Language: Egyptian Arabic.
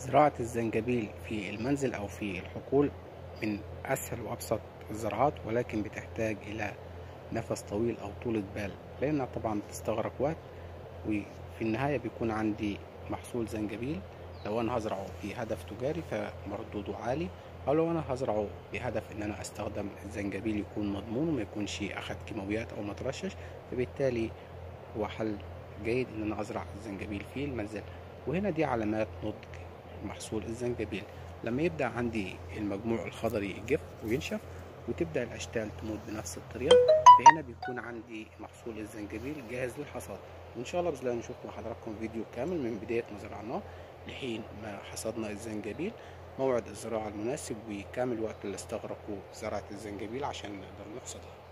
زراعة الزنجبيل في المنزل أو في الحقول من أسهل وأبسط الزراعات ولكن بتحتاج إلى نفس طويل أو طولة بال لأنها طبعا بتستغرق وقت وفي النهاية بيكون عندي محصول زنجبيل لو أنا هزرعه في هدف تجاري فمردوده عالي أو لو أنا هزرعه بهدف إن أنا أستخدم الزنجبيل يكون مضمون وما يكونش أخد كيماويات أو مترشش فبالتالي هو حل جيد إن أنا أزرع الزنجبيل في المنزل وهنا دي علامات نضج محصول الزنجبيل لما يبدأ عندي المجموع الخضري يجف وينشف وتبدأ الأشتال تموت بنفس الطريقة فهنا بيكون عندي محصول الزنجبيل جاهز للحصاد وإن شاء الله بإذن الله نشوف مع حضراتكم فيديو كامل من بداية ما زرعناه لحين ما حصدنا الزنجبيل موعد الزراعة المناسب وكامل وقت اللي استغرقوا زراعة الزنجبيل عشان نقدر نحصدها